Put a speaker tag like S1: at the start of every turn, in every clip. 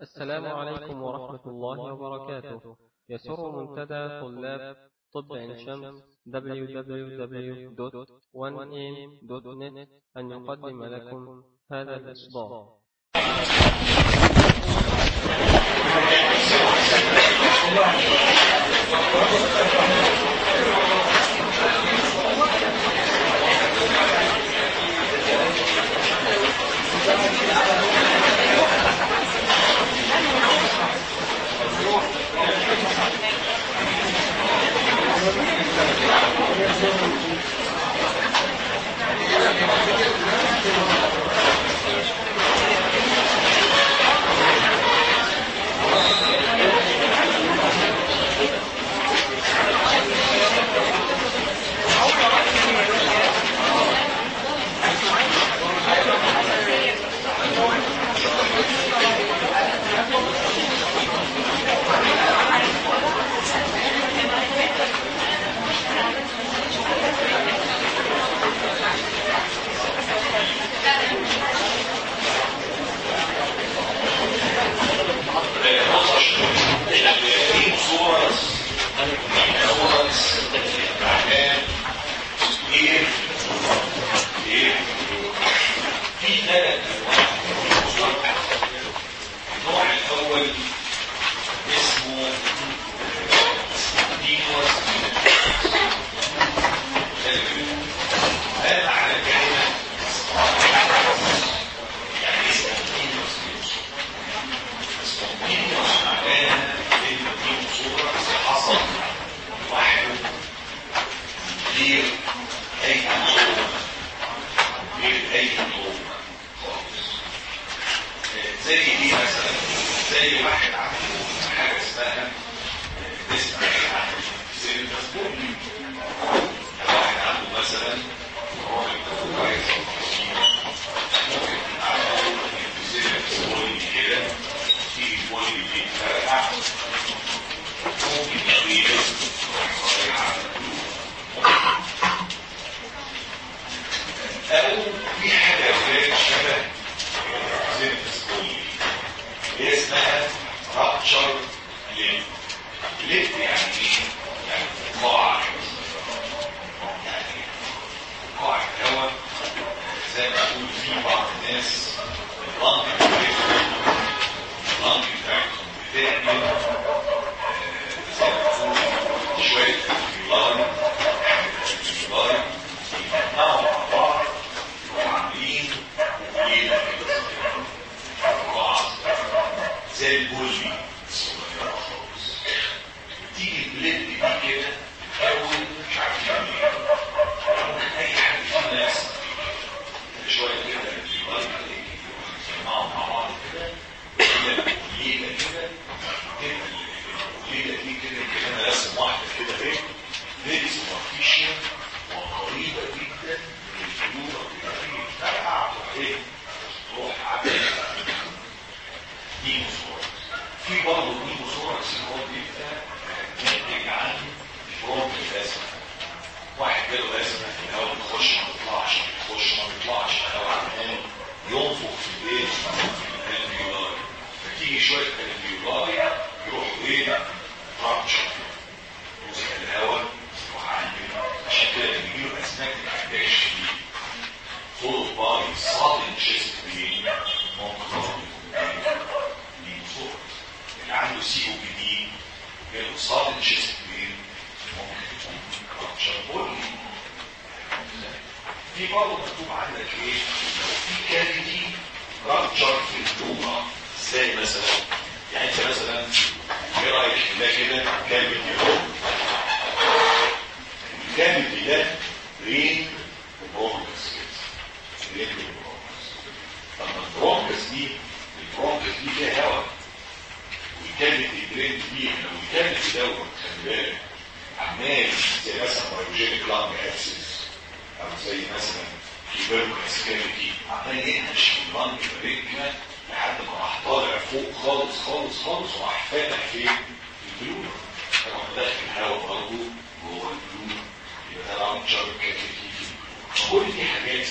S1: السلام عليكم ورحمة الله وبركاته يسر منتدى طلاب طب عين شمس www.1am.net أن يقدم لكم هذا الإصدار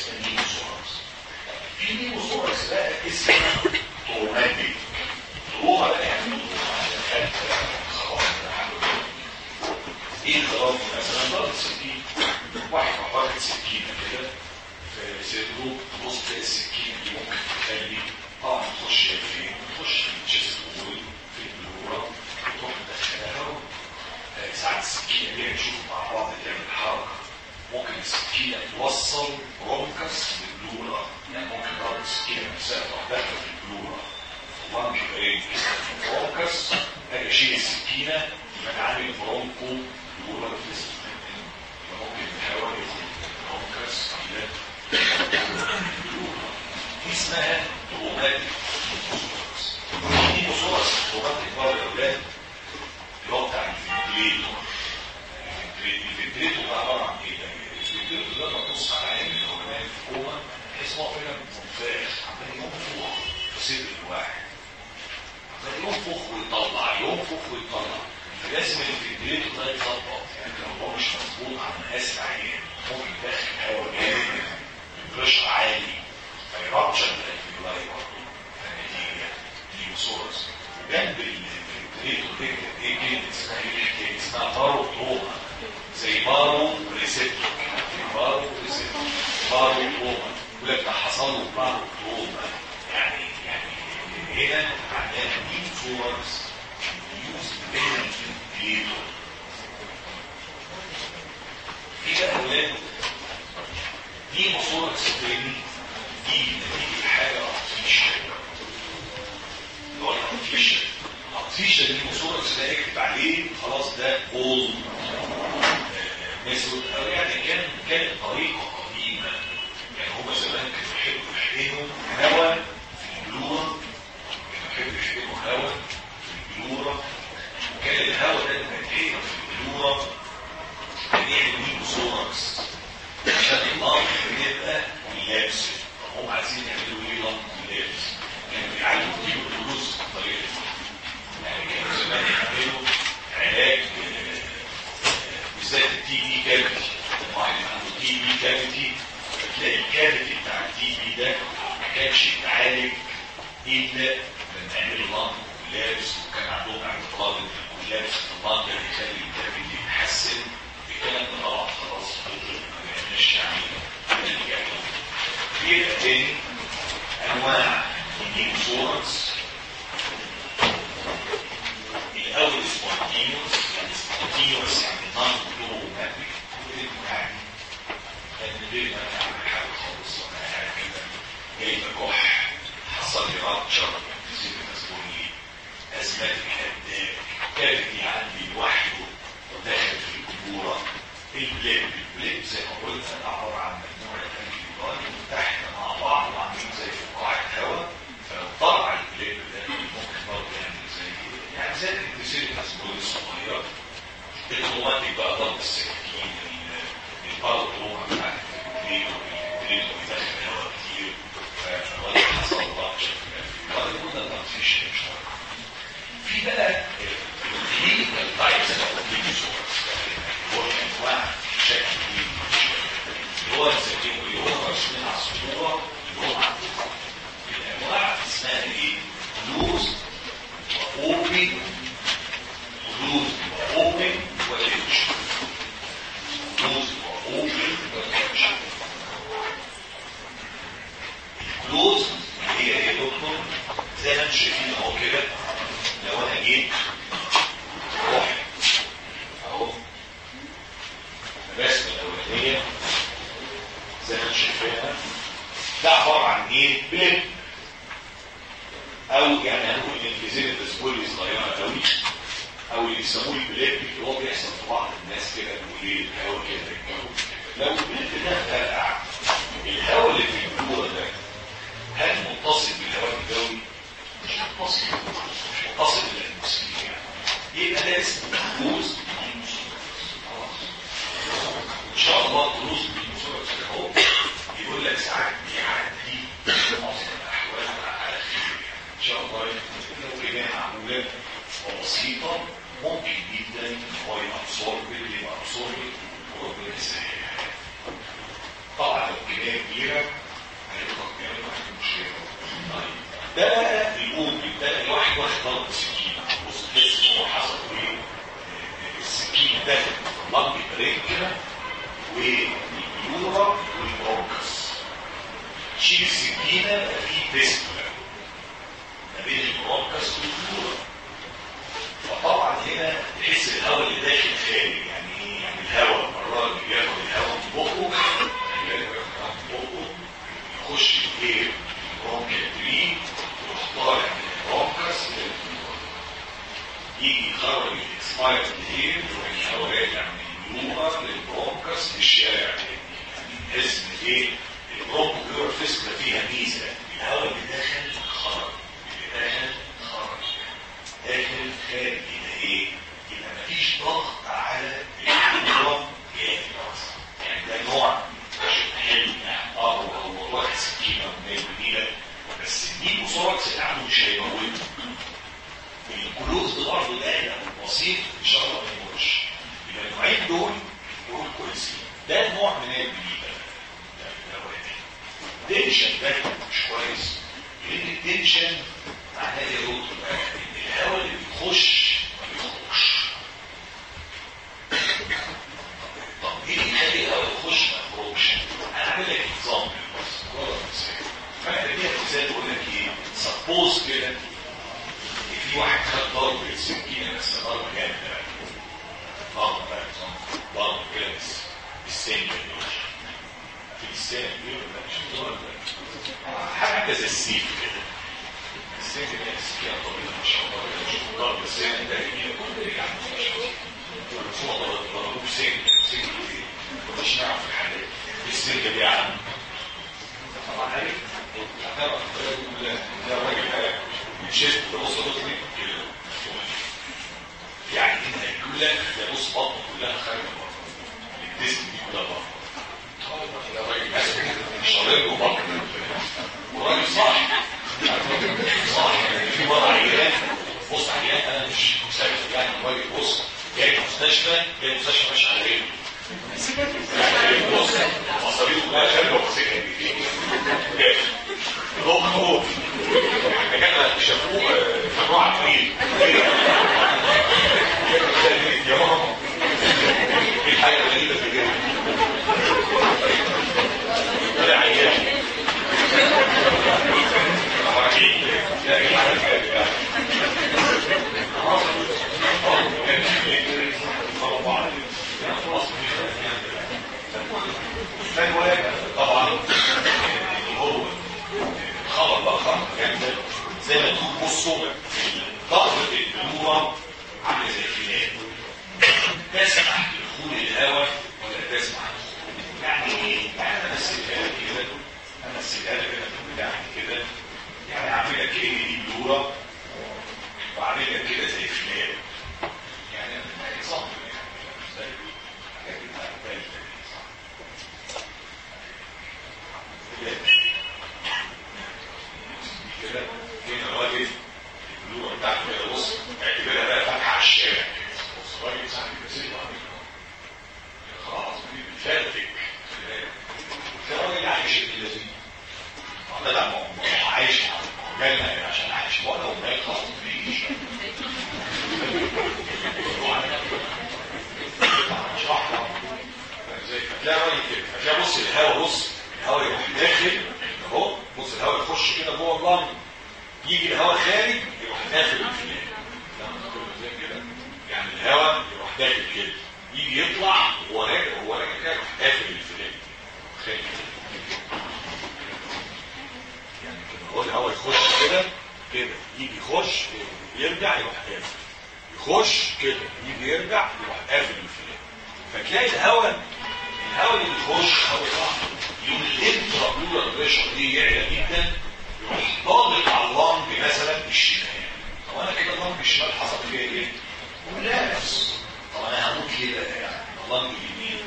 S2: في نيموسورس بقى اسمه تورنادي سكين واحد راح واخد سكينه كده في صدره تبص تلاقي السكينه دي ممكن تخلي طبعا تخش فين؟ تخش في الجسم وول في البلوره وتروح مدخلها آه، ساعات السكينه دي نشوف مع بعض تعمل حركه ممكن السكينه توصل برونكس بالبلوره يعني ممكن ضرب السكينه نفسها تروح داخله في البلوره طبعا بيبقى ايه؟ برونكس اجي اشيل السكينه يبقى انا عامل برونكو بلوره في الجسم ممكن الهواء يدخل برونكس الى البلوره دي اسمها تروماتيك دي بصوره تروماتيك برضه يا اولاد اللي هو بتاع الفنتليتور الفنتليتور ده عباره عن ايه؟ الفنتليتور ده لما تبص على عين اللي هو نايم في كوما تحس ان هو فعلا منفاخ عمال ينفخ في صدر الواحد عمال ينفخ ويطلع ينفخ ويطلع فلازم الفنتليتور ده يتظبط يعني لو هو مش مظبوط على مقاس العيان ممكن يدخل هواء جامد بريشر عالي فيرابشر الالفيولاي برضه فنتيجه ليوسورس وجنب الفنتليتور دي كانت ايه كلمه اسمها ايه الحكايه اسمها بارو توما زي بارو ريسبتور بارو ريسبتور بارو توما يقول لك ده حصل له بارو توما يعني يعني هنا معناها دي فورس يوز بين الفنتليتور في بقى اولاد دي مصورة تاني دي نتيجة حاجة ارتفيشال اللي هو الارتفيشال الارتفيشال دي مصورة كده اكتب عليه خلاص ده جول ميثود او يعني كان كانت طريقة قديمة يعني هما زمان كانوا يحبوا يحقنوا هواء في البلورة كانوا يحبوا يحقنوا هواء في البلورة وكان الهواء ده لما يتحقن في البلورة كان يعمل مين سوركس عشان الأرض يبقى لابس هم عايزين يعملوا ايه لمب لابس كانوا بيعالجوا كيلو الفلوس بالطريقه دي يعني كانوا زمان يعملوا علاج بالذات التي بي كافيتي واحد عنده تي بي كافيتي فتلاقي الكافيتي بتاع التي بي ده ما كانش يتعالج الا لما يعملوا لمب ولابس وكان عندهم اعتقاد ان اللابس في اللمب ده يخلي الكافيتي يتحسن الكلام ده طبعا خلاص مش يعني يبقى تاني انواع الانسورنس الاول سبونتينوس يعني سبونتينوس يعني نون بلوماتيك يعني لان غير ما انا اعمل حاجه خالص وانا قاعد كده جاي بكح حصل لي رابتشر تصير تقول لي ازماتيك هداك كافي عندي لوحده وداخل في الكبوره البلاد البلاد زي ما قلت انا عباره عن مجموعه انفيولاي متحده مع بعض وعاملين زي فقاعه هواء فلو طلع البلاد ده ممكن برضه يعمل زي يعني زي الكتسير الاسبوع الصغيره الاوتوماتيك بقى ضرب السكين البارتروما بتاعت البلاد والبلاد بيدخل هواء كتير فالراجل حصل رابشر في الانفيولاي وده تنفيش شويه في بقى الكلينيكال تايبس اوف ديسوردرز هو انواع شكل اللي هو نسميه اللي هو رسم على الصوره اللي هو الانواع اسمها ايه؟ لوز واوبن ولوز واوبن وليتش لوز واوبن وليتش الكلوز اللي هي ايه يا دكتور؟ زي ما انتم شايفين اهو كده لو انا جيت رحت اهو الرسمه الاولانيه زي ما انتم شايفينها ده عباره عن ايه؟ بلب او يعني هنقول انفيزيلة سبولي صغيره قوي او اللي يسموه البلب اللي هو بيحصل في بعض الناس كده بالليل الهواء كده الجو لو البلب ده فرقع الهواء اللي في الجوه ده هل متصل بالهواء الجوي؟ مش متصل مش متصل بالاتموسفير يعني يبقى ده اسمه جوز ان شاء الله دروس بالمسورة اهو يقول لك ساعات بيعدي معظم الاحوال على خير يعني ان شاء الله لو كمية معمولة وبسيطة ممكن جدا ان هو يبقى ابسورب يبقى ابسورب وربنا يسهلها طبعا لو كمية كبيرة هيبقى كمية مشكلة طيب ده بقى الأوبي ده الواحد واحد ضرب سكينة بص تحس هو حصل ايه السكين ده لمبي بريك كده هنا بقى في بيست ما بين البرونكس والفلورا فطبعا هنا تحس الهواء اللي داخل خارج يعني ايه؟ يعني الهواء الراجل بياخد الهواء من بقه بياخد الهواء من بقه يخش الايه برونكال تري يروح طالع من البرونكس للفلورا يجي يخرج الاكسبايرد اير يروح الهواء راجع من اليوما للبرونكس للشارع تاني يعني تحس ان ايه البرونكو بيور فيسكلا فيها ميزه الهواء اللي داخل خرج اللي داخل خرج داخل خارج يبقى ايه؟ يبقى مفيش ضغط على الفلورا جامد اصلا يعني ده نوع حلو يعني اه هو هو واخد سكينه ونايم جديده بس الديب وسوركس اللي عنده مش هيموته الجلوز برضه ده لو بسيط ان شاء الله ما يموتش يبقى النوعين دول دول كويسين ده نوع من الجديده التنشن ده مش كويس لان التنشن معناه ايه يا دكتور بقى ان الهواء اللي بيخش ما بيخرجش طب ايه اللي يخلي الهواء يخش ما يخرجش انا هعمل لك نظام بس مجرد مثال فانا بديها مثال بقول لك ايه سبوز كده ان في واحد خد ضرب بالسكينه بس ضربه جامده بقى ضربه بقى نظام ضربه كده بس بالسن في السن دي ولا مش ضربه حاجه زي السيف كده السن ده السكينه طويله ما شاء الله مش ضرب السن ده يجي كل رجع ما شاء الله هو ضربوه بسن سن كتير مش نعرف الحاجات السن ده يا عم طبعا عارف هتعرف ده الراجل شفت بص بص دي كده يعني انت هيقول لك ده بص بطنه كلها خارجه بره الجسم دي كلها بره ده راجل ماسك كده شريط وبطن وراجل صح صح يعني في مره عيان بص عيان انا مش مسافر يعني راجل بص جاي المستشفى جاي المستشفى ماشي على رجله بص مصاريفه كلها خارجه وماسكها بايديه هو خوف كان شافوه ممنوع عفريت يا ماما ايه الحاجه الغريبه في كده طلع عيان عجيب لا ايه حاجه طبعا هو خبر بقى خبر جامد زي ما تقول بصوا ضغط البلوره عامل زي الفنان تسمح بدخول الهواء ولا تسمح يعني ايه؟ يعني انا مثلها لك كده انا مثلها لك كده بتاعي كده يعني اعمل لك ايه دي بلوره واعمل لك كده زي فنان يعني انا نظام يعني زي الحاجات بتاعت كده هنا راجل البلوره بتاعته كده بص اعتبرها بقى فاتحه على الشارع بص راجل صاحب كتير خلاص بيتفرتك ده راجل عايش ابن الذين ده لا ما عايش جالنا عشان عايش ولا هو مات خلاص مفيش هتلاقي راجل كده هتلاقي بص الهواء بص الهواء يروح داخل اهو بص الهواء يخش كده جوه اللنج يجي الهواء خارج يروح داخل الفلان زي كده يعني الهواء يروح داخل كده يجي يطلع وهو راجع وهو راجع كده يروح داخل الفلان خارج يعني كده هو الهواء يخش كده كده يجي يخش يرجع يروح قافل يخش كده يجي يرجع يروح قافل الفلان فتلاقي الهواء الهواء اللي يخش هواء صح يوم الانترا بلورال بريشر دي يعلى جدا يروح ضاغط على اللنج مثلا الشمال طب انا كده اللنج الشمال حصل فيها ايه؟ ولابس طب انا هموت ليه بقى يعني؟ اللنج اليمين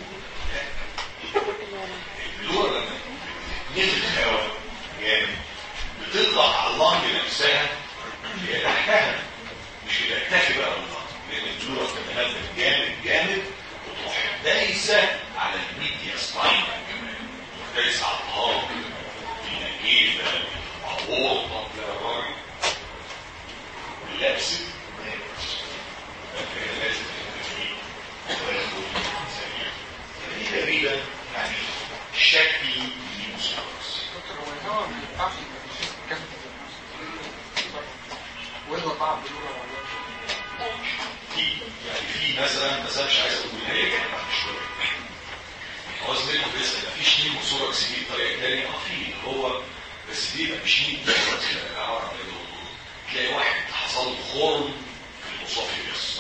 S2: البلورال لما نزل الهواء جامد بتضغط على اللنج نفسها هي تحتها مش بتكتفي بقى بالضغط لان البلورال بتتهدد جامد جامد وتروح دايسه على الميديا سباين كمان دايسه على الهارد النجيبه العورطه لا راجل لابسه لازم دي تقريبا يعني شكل المسلس
S3: دكتور هو الهواء ينفعش يبقى في الجسم كافة ولا طعم بلغة ولا
S2: في يعني في مثلا بس انا مش عايز اقول هي كانت بعد شويه هو زميلكم بيسال مفيش نيم وصوره اكس دي بطريقه ثانيه اه في هو بس دي بقى مش نيم عباره عن تلاقي واحد حصل له خرم في المصافي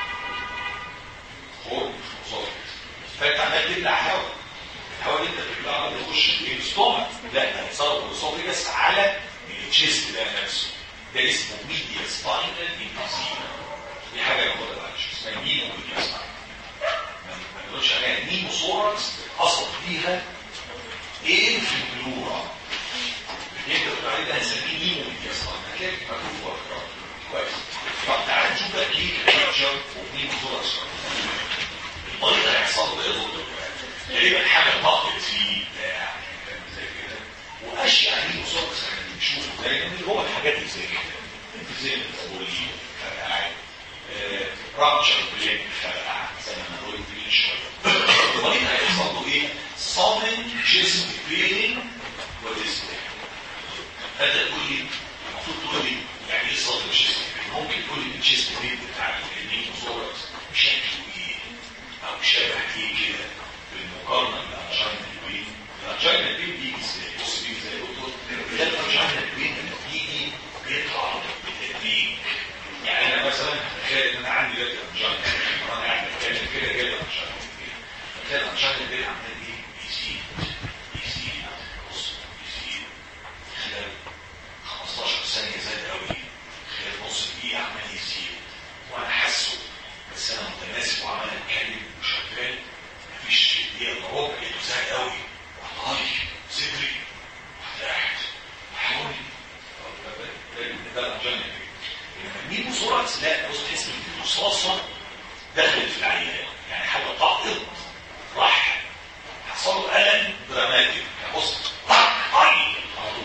S2: خرم في المصافي فانت عمال تبلع هواء الهواء اللي انت بتبلعه ده يخش في الستومك لا هيتصرف المصافي بس على التشيست ده نفسه ده اسمه ميديا سباينال انفيزيما دي حاجه موجوده بعد اسمها ميديا سباينال ما نقولش عليها نيموثوركس اصل فيها ايه في البلورا اللي انت بتقول عليه ده هنسميه نيمو ميديا سباينال هتلاقي مكتوب ورا كويس طب تعالى نشوف بقى ليه الريتشر ونيموثوركس المريض هيحصل له ايه ضد تقريبا حاجه طاقت فيه بتاع زي كده واشيع نيموثوركس احنا بنشوفه دايما اللي هو الحاجات اللي زي كده زي التسوليه فرقعات رابتشر بلين فرقع زي ما نقول بلين شويه المريض هيحصل له ايه؟ صامن جسم بين وديسبلين فانت تقول لي المفروض تقول لي يعني ايه صامن جسم ممكن تقول لي الجسم بين بتاع النيموثوركس شكله ايه؟ او شبه ايه كده بالمقارنه بالانجينا البين الانجينا البين بيجي ازاي؟ بص بيجي ازاي دكتور؟ ده الانجينا البين لما بيجي بيطلع بالتدريج يعني انا مثلا تخيل ان انا عندي دلوقتي انجينا وانا قاعد بتكلم كده جاي انجينا تخيل انجينا البين عمال ايه؟ يزيد يزيد بص يزيد خلال 15 ثانيه زاد قوي خلال نص دقيقه عمال يزيد وانا حاسه بس انا متماسك وعمال اتكلم وشغال مفيش دقيقه الا ربع لقيته زاد قوي والله صدري ارتحت حاولي ده الانجينا مين بسرعه لا بص تحس ان الرصاصه دخلت في العيان يعني حاجه طاقت راح حصل له الم دراماتيك بص طق طي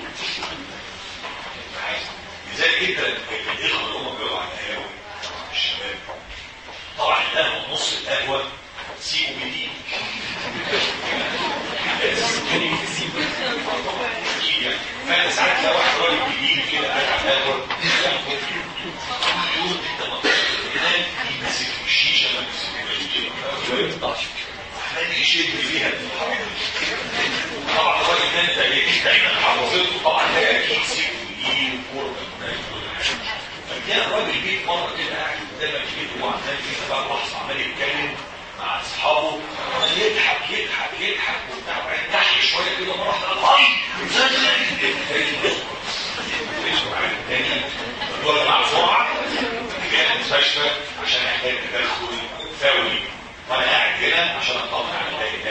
S2: لذلك انت الاخوه اللي هم بيقولوا على القهاوي الشباب طبعا القهوه نص القهوه سي او بي دي فانا ساعات لو واحد راجل جديد كده قاعد على القهوه يقول انت ما يمسك الشيشه عمال يشد فيها طبعا الراجل ده انت ايه دايما حافظته طبعا ده اكيد سيك وايه وكوره فكان الراجل جه مره كده قاعد قدام البيت وهو عمال كده بقى لحظه عمال يتكلم مع اصحابه عمال يضحك يضحك يضحك وبتاع وبعدين تحت شويه كده مره واحده قال تاني الدور مع بسرعه جاء المستشفى عشان احتاج تدخل فوري وانا قاعد هنا عشان اطمن على باقي الناس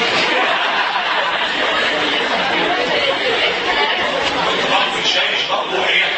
S2: طب مش مش برضه عينك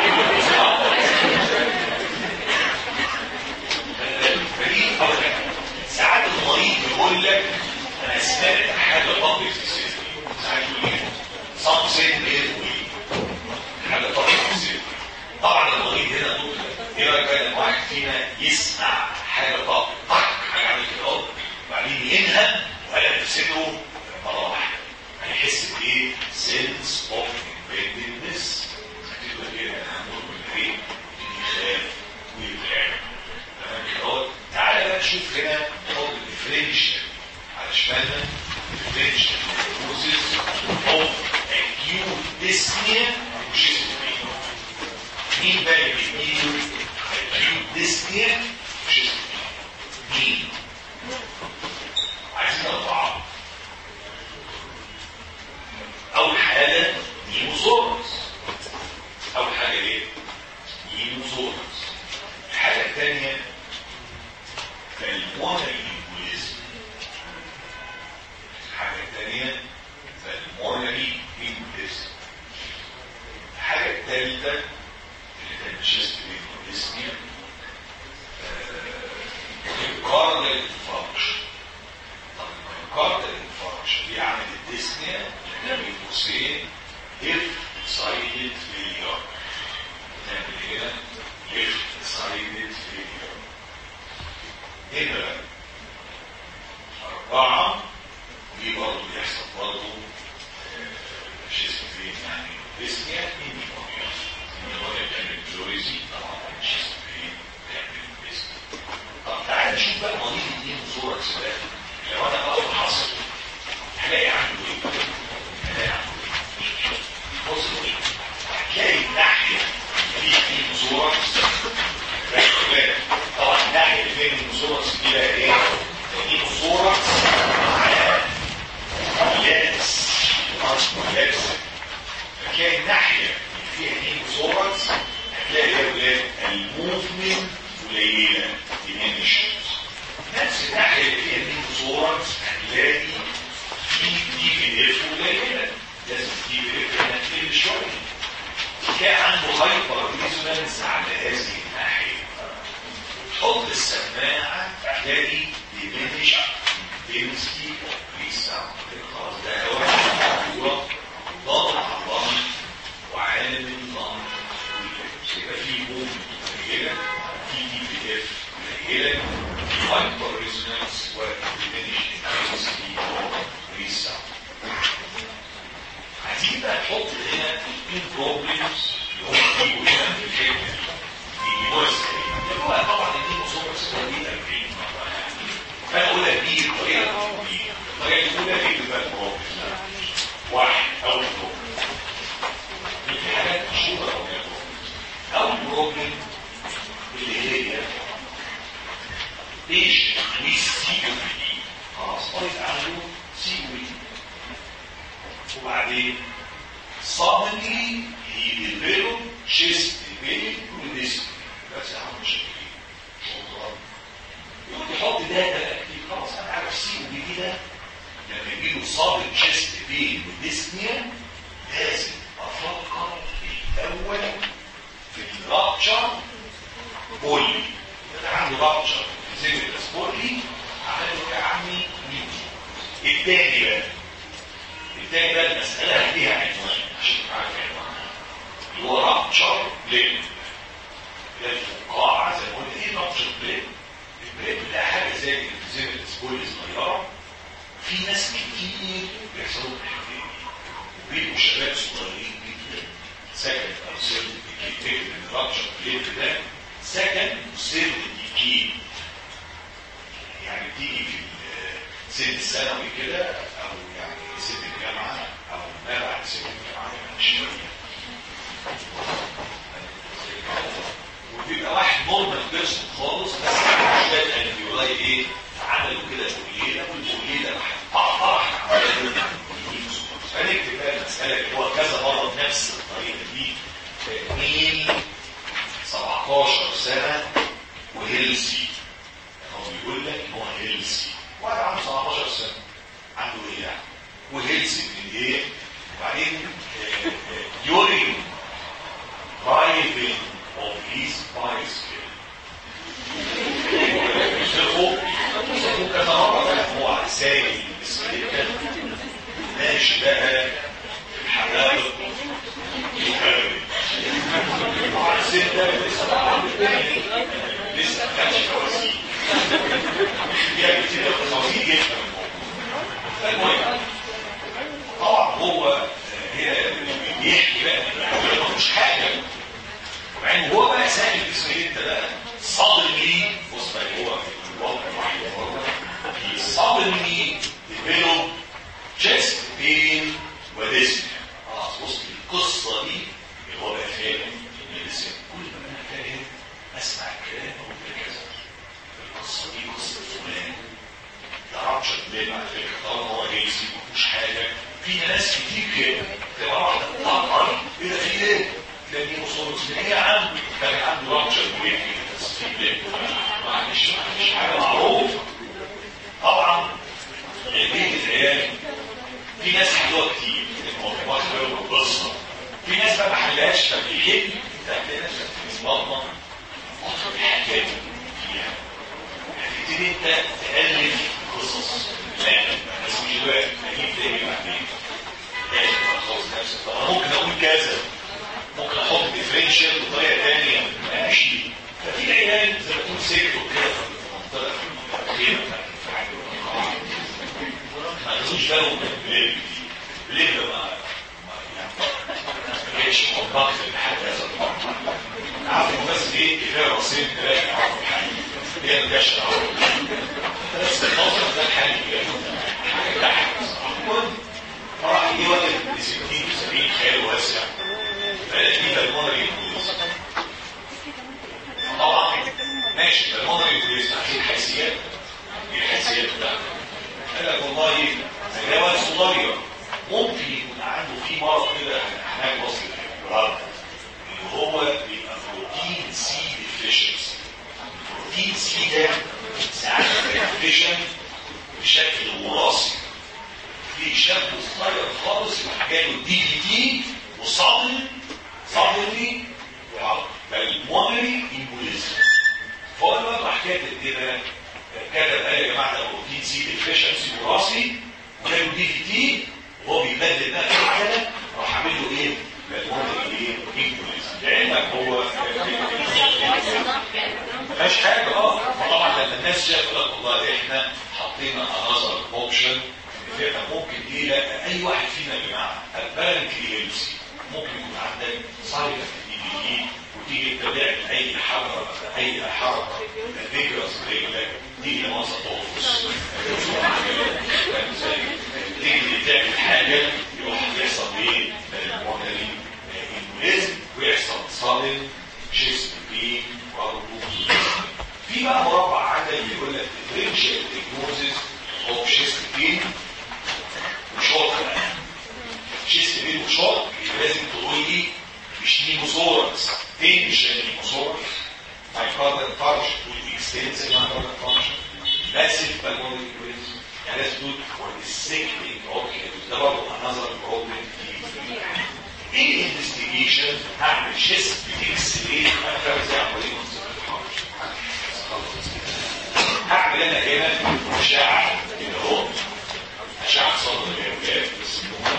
S2: فدي اول حاجه ساعات المريض يقول لك انا سمعت حاجه طبت في صدري ساعات يقول لي صاب صدري حاجه طبت في صدري طبعا المريض هنا دول ايه رايك بقى لما واحد فينا يسمع حاجه طق طق حاجه عامله كده اهو وبعدين ينهى وقلب في صدره مره واحده هيحس بايه؟ سنس اوف امبيدنس هتبقى كده هنقول من ايه؟ يخاف ويترعب تمام كده اهو تعالى بقى نشوف هنا نحط الديفرنشال على شمالنا الديفرنشال بروسيس اوف اكيوت ديسنيا وشيزوفرينيا مين بقى اللي بيجيله اكيوت ديسنيا وشيزوفرينيا مين؟ عايزين اربعه اول حاجه نيموزورس اول حاجه ايه؟ نيموزورس الحاجه الثانيه فالمونري انجويزم الحاجه الثانيه فالمونري انجويزم الحاجه الثالثه اللي كان تشيست انجويزميا الكارديال انفاركشن طب الكارديال انفاركشن دي عملت ديسنيا بين قوسين ليفت سايدد فيلير نعمل هنا ليفت سايدد فيلير هنا أربعة ودي برضه بيحصل برضه شيزوفرين يعني بيزيد طبعا الشيست بين بيعمل بيزيد طب تعالى نشوف بقى مريض الاثنين صورة سؤال لو انا بقى حصل هلاقي عنده ايه؟ هلاقي عنده ايه؟ بص ايه؟ هتلاقي الناحية في في صورة طبعا الناحية اللي فيها الصورة فيها ايه؟ دي صورة على لابس لابس هتلاقي الناحية اللي فيها دي صورة هتلاقي يا ولاد الموفمنت قليلة diminish نفس الناحية اللي فيها دي صورة هتلاقي في دي في اف قليلة لازم دي في اف هنا تقل شوية كان عنده هايبر ريزونانس على هذه الناحية حط السماعة تلاقي diminish density of pre-sound خلاص ده واحد هو ضغط على الضغط وعامل الضغط يبقى في بوم قليلة في دي بي اف قليلة في هايبر ريزونانس وديمينيش density of pre-sound عايزين بقى نحط هنا اثنين بروبلمز اللي هم بيجوا هنا في الحته دي بيجيبوا ازاي؟ اللي هو طبعا دي مصوره سنه دي 40 مره يعني فانا اقول لك دي الطريقه دي الطريقه الاولى ايه بقى البروبلم واحد اول بروبلم في حاجات مشهوره او اول بروبلم اللي هي ايش؟ سي او بي خلاص طيب عنده سي او بي وبعدين suddenly he developed chest pain with this بس يا عم مش شكرا يقول لي حط داتا اكتب خلاص انا عارف سي ودي دي ده لما يجي له صابت chest pain وديسنيا لازم افكر في الاول في الرابتشر بولي ده عنده رابتشر زي الاسبولي عمل يا عمي مين التاني بقى التاني بقى المسألة فيها عنوان عشان تعرف عنوانها اللي هو رابتشر بلين ده الفقاعة زي ما قلت ايه رابتشر بلين البلين ده حاجة زي زي الاسبول صغيرة في ناس كتير بيحصلوا الحاجتين وبيبقوا شباب صغيرين جدا سكن او سيرد ديكي من الرابتشر بلين ده سكن وسيرد ديكي يعني بتيجي في سن الثانوي كده او يعني سن الجامعه او ما بعد سن الجامعه يعني شويه وبيبقى واحد نورمال بيرسون خالص بس شويه الفيولاي ايه عملوا كده بوليله والبوليله راح تقطع فنكتب بقى المساله اللي هو كذا مره بنفس الطريقه دي ميل 17 سنه وهيلسي هو بيقول لك ان هو هيلسي واحد عنده 17 سنه عنده ايه يعني وهيلسي من ايه وبعدين يورين رايفنج اوف هيز بايسكل يشوفوا يشوفوا كذا مره بقى هو سايق البسكليته ماشي بقى الحدائق الحربي على السته لسه لسه ما كانش كويسين يعني كتير تفاصيل جدا المهم طبعا هو هي بيحكي بقى مش حاجه مع ان هو بقى سائل اسمه ايه انت بقى suddenly بص بقى هو الوضع الوحيد هو he suddenly developed chest pain وديسنيا خلاص بص القصه دي اللي هو بقى فاهم الميديسين كل ما انا فاهم اسمع الكلام اقول كذا القصه دي قصه فلان ده رابشر بلين على فكره طالما هو هيلسي مفيهوش حاجه في ناس كتير كده تبقى واحده تطلع ايه ده في ايه؟ تلاقيه مصور ايه يا عم؟ كان عنده رابشر بلين بس في بلين معلش معلش حاجه معروفه طبعا بيت العيال في ناس حلوه كتير الموضوع القصه في ناس ما حلهاش فبيحب تلاقي نفسك في صدمه الحاجات فيها هتبتدي انت تألف قصص لا بس مش دلوقتي هجيب تاني بعدين لازم تخلص نفسك طب انا ممكن اقول كذا ممكن احط ديفرنشال بطريقه ثانيه ماشي ففي العيال زي ما تكون سكتوا كده في المنطقه كده ما تاخدوش بالهم من البلاد دي البلاد ده ما ما يعني ما كانش مطبخ لحد هذا الوقت عارف تلاقي راسين تلاقي عرض حاجه هي الجشع بس الخوف ده الحاجه حاجه تحت المهم راح يجي واحد ب 60 70 خيال واسع فلاقي فيه بالمونري طبعا ماشي بالمونري كويس عشان حيثيات ايه الحيثيات بتاعته قال لك والله ده واد صغير ممكن يكون عنده في مرض كده هناك وصل البلاد اللي هو بيبقى بروتين سي ديفيشنسي بروتين سي ده ساعات ديفيشن بشكل وراثي في شاب صغير خالص يروح جاي له دي دي تي وصادم صادمي بالمونري امبوليزم فهو راح كاتب كده كتب قال يا جماعه ده بروتين سي ديفيشنسي وراثي وجاله دي دي تي وهو بيبدل بقى في الحاله راح عامل له ايه؟ بالمونري ايه؟ امبوليزم لعلمك هو ما فيهاش حاجه اه فطبعا لما الناس شافت لك والله احنا حطينا انذر اوبشن فعلا ممكن ايه لا اي واحد فينا يا جماعه البلد كليمسي ممكن يكون عندك صايره في دي دي وتيجي تتابع اي حركه اي حركه فكره رجلك تيجي لمنصه تقفز تيجي تعمل حاجه يروح يحصل ايه؟ المعتري انجليزم ويحصل صادم شيست بين في بقى مربع عندك بيقول لك differential diagnosis of chest pain وشوط كمان شيست بين وشوط لازم تقول لي مش نيموثوركس فين مش نيموثوركس مايكاردال فارش والاكستنسيف مايكاردال فارش ماسيف بالمونري كويز يعني لازم تقول for the sickening orchid ده برضه another problem في ايه الانفستيجيشن هعمل شيست اكس راي هعمل زي عمليه هعمل انا هنا اشعه كده اهو اشعه صدر الجواب بس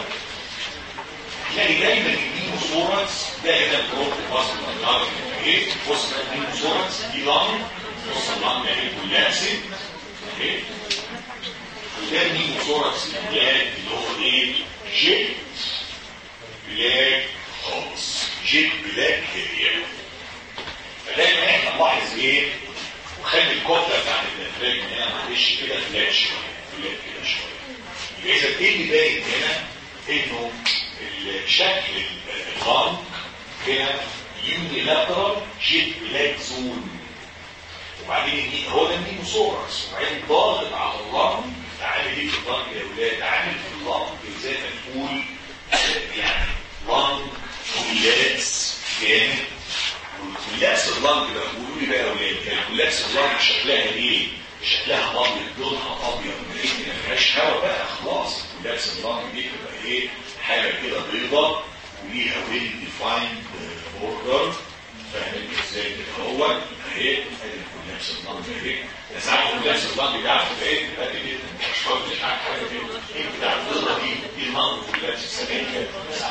S2: تلاقي دايما النيمو سورانس ده هنا بروب وصل النار ايه وصل النيمو سورانس دي لان وصل النار يعني كولابسي ايه وده النيمو سورانس البلاد اللي هو ايه جيت بلاك خالص جيت بلاك هيريا فدايما احنا نلاحظ ايه وخلي الكتله بتاعت الافراج هنا معلش كده فلات شويه فلات كده شويه اذا ايه اللي باين هنا انه الشكل الغرب هنا يونيلاترال جيت بلاك زون وبعدين هو ده النيموسورس وبعدين ضاغط على اللنج عامل ايه في اللنج يا ولاد عامل في اللنج زي ما تقول يعني لنج كولاكس جامد والكولاكس اللنج ده بيقولوا لي بقى يا ولاد الكولاكس اللنج شكلها ايه؟ شكلها ابيض لونها ابيض ما فيهاش هواء بقى خلاص الكولاكس اللنج دي بتبقى ايه؟ حاجه كده بيضاء وليها ويل ديفايند بوردر فاهم ازاي كده هو اهي ادي الكولاكس اللنج اهي ده ساعات الكولاكس اللنج ده عارف ايه؟ ادي كده مش فاهم مش عارف حاجه كده ايه بتاع البيضه دي دي المنظر كولاكس السنين كده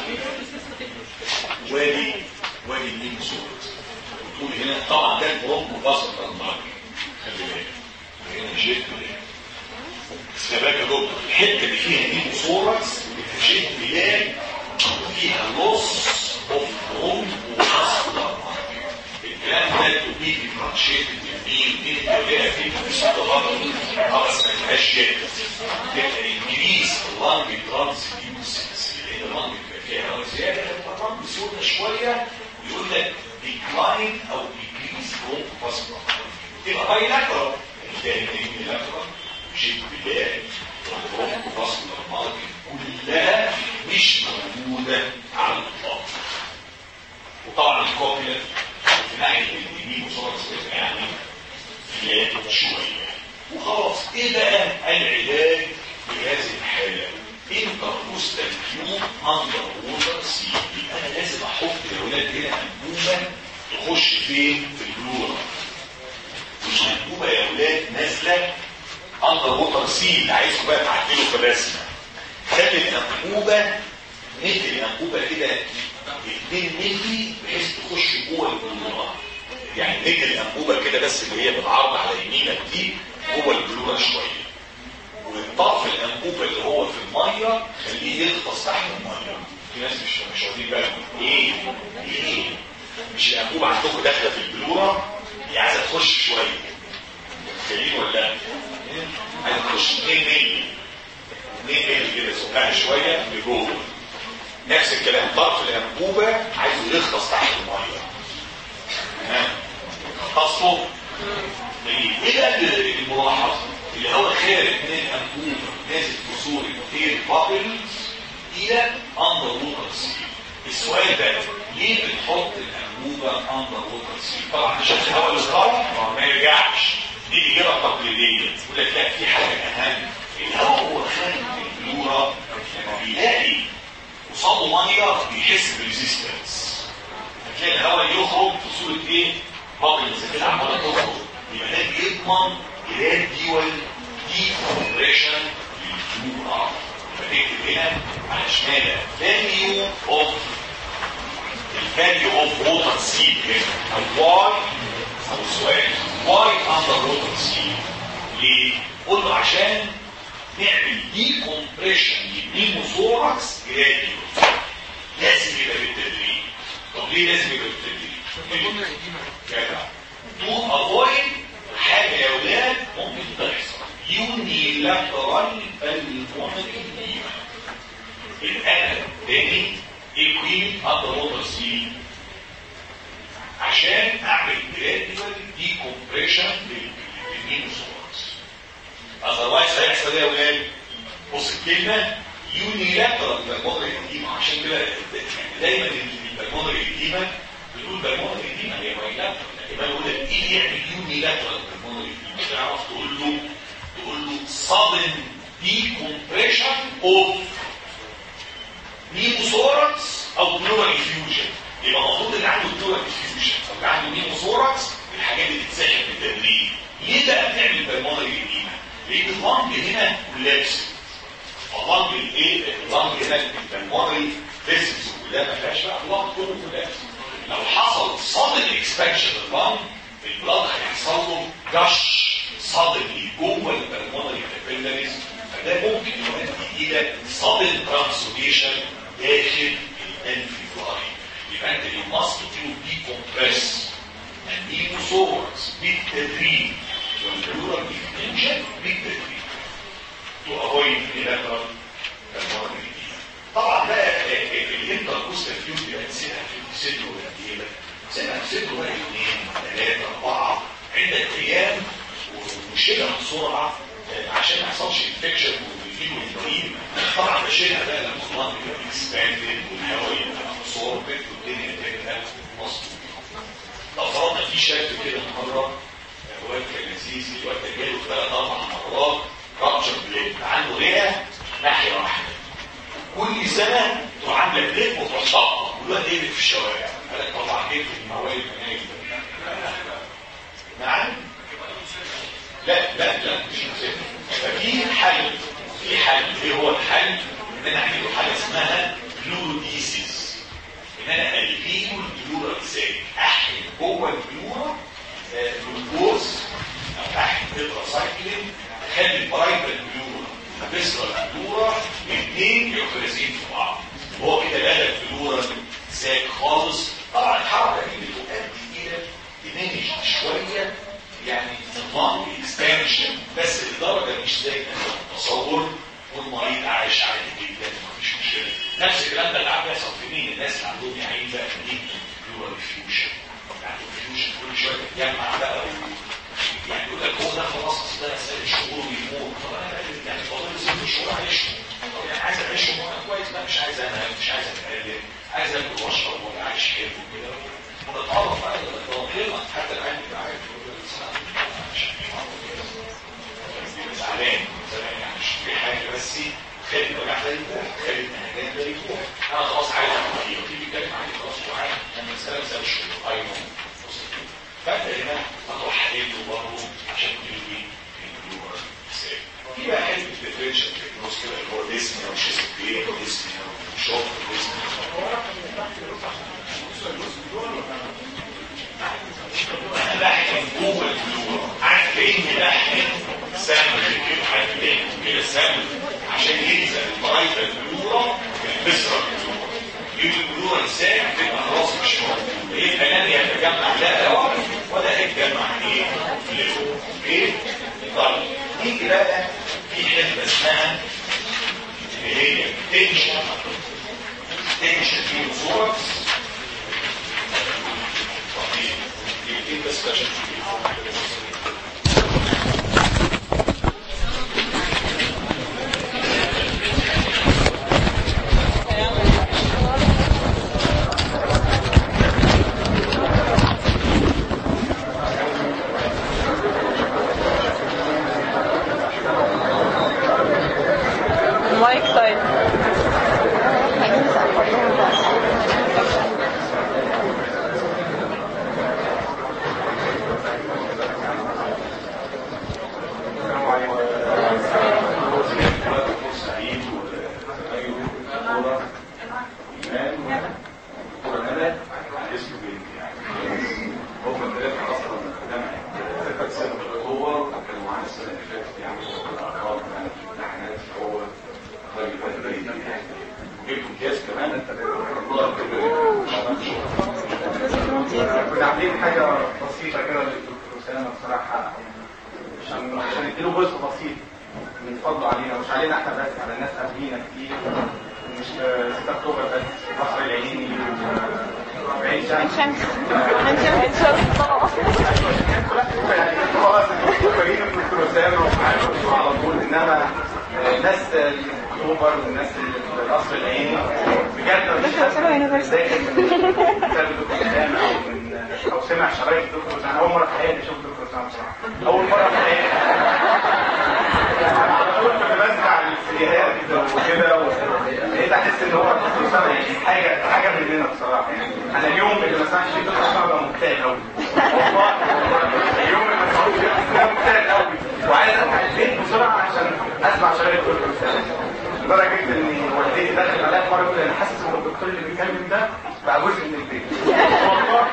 S2: وادي وادي المين صوت وتقول هنا طبعا ده البرونكو باصل للمرض خلي بالك هنا جيت بس بالك يا دكتور الحته اللي فيها دي صوركس بتشد بلاد فيها نص اوف برونكو باصل الكلام ده تبيه في برانشيت اليمين دي اللي فيه في صوت غلط خلاص ما فيهاش جد تبقى انجليز اللانج ترانسفيوسنس اللي هي اللانج بيبقى فيها هواء زياده تبقى اللانج سودة شويه ويقول لك ديكلاين او ديكريز برونكو باصل تبقى بايلاترال الثاني بايلاترال شيء بلاد والبرونكو باصل المارك كلها مش موجوده على الاطلاق وطبعا الكوبيا في ناحيه اليمين وصوره يعني فلات شويه وخلاص ايه بقى العلاج بهذه الحاله انتركوستال كيوب اندر ووتر سي يبقى انا لازم احط يا ولاد هنا انبوبه تخش فين في البلورا مش انبوبه يا ولاد نازله اندر ووتر سي اللي عايزكم بقى تعدلوا في الرسمه خلي الانبوبه متر الانبوبه كده 2 مللي بحيث تخش جوه البلورا يعني متر الانبوبه كده بس اللي هي بالعرض على يمينك دي جوه البلورا شويه والطرف الانبوبه اللي هو في الميه خليه يغطس تحت الميه في ناس مش مش واخدين بالهم ايه ايه مش الانبوبه عندكم داخله في البلوره هي عايزه تخش شويه متخيلين ولا لا؟ عايزه تخش 2 مللي 2 مللي كده سكانها شويه لجوه نفس الكلام طرف الانبوبه عايزه يخلص تحت الميه ها خلصته ايه بقى الملاحظه اللي هو خارج من الانبوبه نازل في صوره اير بابلز الى اندر ووتر سيل السؤال ده ليه بنحط الانبوبه اندر ووتر سيل طبعا عشان الهواء اللي طالع ما يرجعش دي الاجابه التقليديه يقول لك لا في حاجه اهم الهواء هو خارج من البلوره لما بيلاقي قصاده ميه بيحس بريزيستنس هتلاقي الهواء يخرج في صوره ايه؟ بابلز كده عماله تخرج يبقى ده بيضمن جراديوال دي كومبريشن للبلوره فنكتب هنا على شمالها value of الفاليو اوف ووتر سيد هنا او واي او السؤال واي اندر ووتر سيد ليه؟ قول له عشان نعمل دي كومبريشن للنيموثوركس جراديوال لازم يبقى بالتدريج طب ليه لازم يبقى بالتدريج؟ جدع تو افويد حاجه يا ولاد ممكن تحصل يونيلاترال بالمونري الألم تاني ايكوين اندر ووتر سي عشان اعمل جراديوال دي كومبريشن للمينوسورس اذروايز هيحصل ايه يا ولاد؟ بص الكلمه يونيلاترال بالمونري اديما عشان كده دايما البالمونري اديما بتقول بالمونري اديما هي بايلاترال يبقى يقول لك ايه اللي يعمل يونيلاترال بالمونري اديما تعرف تقول له تقول له sudden decompression of نيموثوركس او بلورال انفيوجن يبقى المفروض اللي عنده بلورال انفيوجن او اللي عنده نيموثوركس الحاجات دي تتسحب بالتدريج ليه بقى بنعمل بالمونري اديما؟ لان اللنج هنا كولابس اللنج الايه؟ اللنج هنا بالمونري فيسز كلها ما فيهاش بقى اللنج كله كولابس لو حصل صدر اكسبانشن اللنج البلاد هيحصل له جش صدري جوه البلمونري كابيلاريز فده ممكن يؤدي الى صدر ترانسوديشن داخل الانفيولاي يبقى انت يو ماست تو دي كومبريس النيموسورس بالتدريج والبلورال ديفنشن بالتدريج تو افويد الاترال بالمونري طبعا بقى الانتركوستال فيوز بيبقى تسيبها في صدره قد ايه بقى؟ تسيبها في صدره بقى اثنين ثلاثه اربعه عده ايام وشيلها بسرعه عشان ما يحصلش انفكشن ويجيله الدين طبعا بشيلها بقى لما الخلاط يبقى اكسباندد والهواء يبقى ابسوربت والدنيا تبقى مظبوطه لو فرضنا في شاب كده مره واد كان لذيذ الواد ده جاله ثلاث اربع مرات رابشر بليد عنده رئه ناحيه واحده كل سنه تروح عامله بليد وتروح ساقطه والواد يجري في الشوارع قال لك طبعا جيت في الموال المنايل نعم لا لا لا مش مسافر ففي حل في حل ايه هو الحل ان انا اعمل له حاجه اسمها بلوروديسيس ان انا الفيه البلورا ازاي احقن جوه البلورا جلوكوز او احقن تتراسايكلين اخلي البرايبل بلورا بسرى البلورا الاثنين يخرزين في بعض هو كده لقى البلورا ساك خالص طبعا الحركه دي بتؤدي الى ديمينش شويه يعني نظام اكسبانشن بس لدرجه مش زي ما تصور والمريض عايش عادي جدا مفيش مشكله نفس الكلام ده اللي عم بيحصل في مين الناس اللي عندهم يعين بقى دي بلورال فيوجن يعني فيوجن كل شويه تتجمع بقى و... يعني يقول لك هو ده خلاص ده ست شهور ويموت طب انا يعني فاضل ست شهور اعيشه يعني عايز اعيشه وانا كويس بقى مش عايز انا مش عايز اتقلب عايز اكل واشرب وانا عايش حلو كده ونتعرف بقى للطاقه حتى العين بتاع عارف زعلان زعلان يعني مش في حاجه بس خالد وجع ده خالد مهجان ده يروح انا خلاص عايز اعمل فيه وتيجي تتكلم عليه خلاص وعارف انا مساله مساله الشغل ايوه فانت هنا هتروح حليته برضه عشان تيجي في بقى حته ديفرنشال تكنوز كده اللي هو ديسني او شيزوفرينيا وديسني او شوك وديسني انا بحكم جوه البلور عارف كاني بحكم سامل كده حاجتين كده سامل عشان يلزق البرايفه البلوره بالبسره البلوره يجي البلوره الساعه تبقى خلاص مش موجوده يبقى لا يتجمع لا هواء ولا يتجمع نيجي بقى في حته اسمها اللي هي تنشن تنشن في صورة يمكن بس عشان
S4: المايك سايد
S2: سعيد وايوب ودكتوره ايمان ودكتوره ندى اسمه بنت يعني هم الثلاثه اصلا جامعه 6 اكتوبر وكانوا معانا السنه اللي فاتت يعني الارقام يعني في الامتحانات هو راجل بدري يعني جبتوا امتياز كمان الله يكرمك
S3: كنا عاملين حاجة بسيطة كده للدكتور أسامة بصراحة عشان عشان نديله جزء بسيط من فضله علينا مش علينا احنا بس على الناس قبلينا كتير مش 6 اكتوبر بس مصر العيني وعين شمس
S4: شمس من شمس شمس طبعا
S3: يعني خلاص فاكرين الدكتور اسامه وعارفين على طول انما آه، ناس اكتوبر والناس القصر العيني بجد مش
S4: دكتور أسامة يونيفرسيتي.
S3: ذاكر من كتاب الدكتور اسامه او من او سمع شرايط الدكتور اسامه اول مره في حياتي اشوف الدكتور اسامه بصراحه اول مره في حياتي على طول كنت بسمع السيديهات وكده لقيت احس ان هو الدكتور اسامه يعني حاجه حاجه مننا بصراحه يعني انا اليوم اللي ما سمعتش فيه الدكتور اسامه ببقى مكتئب قوي والله اليوم اللي ما سمعتش فيه ببقى مكتئب قوي وعايز ارجع البيت بسرعه عشان اسمع شرايط الدكتور اسامه لدرجه ان والدتي دخلت عليا مره تقول لي انا حاسس ان الدكتور اللي بيتكلم ده بقى جزء من البيت والله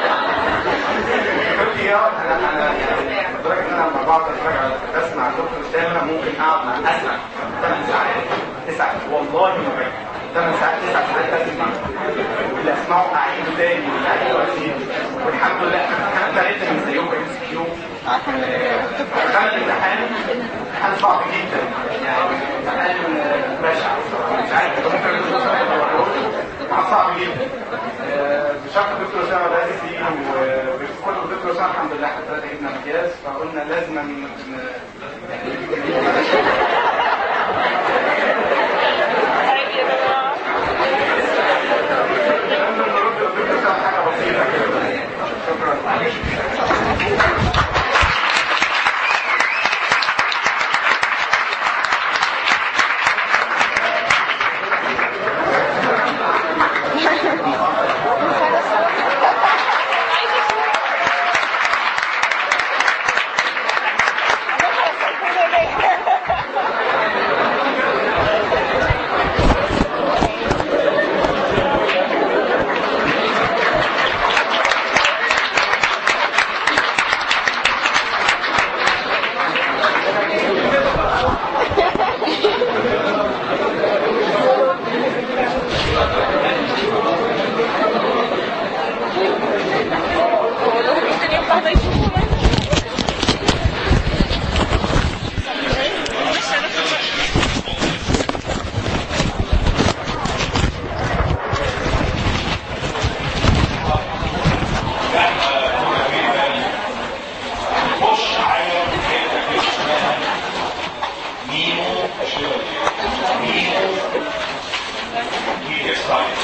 S3: قلت لي اه انا انا يعني لدرجه ان انا لما بقعد اتفرج على بسمع الدكتور اسامه ممكن اقعد مع اسمع ثمان ساعات تسع والله ما فاكر ثمان ساعات تسع ساعات اسمع واللي اسمعه اعيده تاني واعيده وازيد والحمد لله انا بقيت من زيهم ام سي كيو دخلت الامتحان امتحان صعب جدا يعني امتحان بشع مش عارف انت ممكن الدكتور اسامه يدوره امتحان صعب جدا آه، بشرط الدكتور اسامه باسي وبكل الدكتور اسامه الحمد لله احنا ثلاثه جبنا امتياز فقلنا لازم ن- ن-
S4: عيب يا جماعة
S3: لازم نرد الدكتور اسامه حاجه بسيطه كده شكرا
S4: ممكن ينفع ده يشوفه يعني
S2: خش على حته اسمها ميمو ميمو ميديا ستايل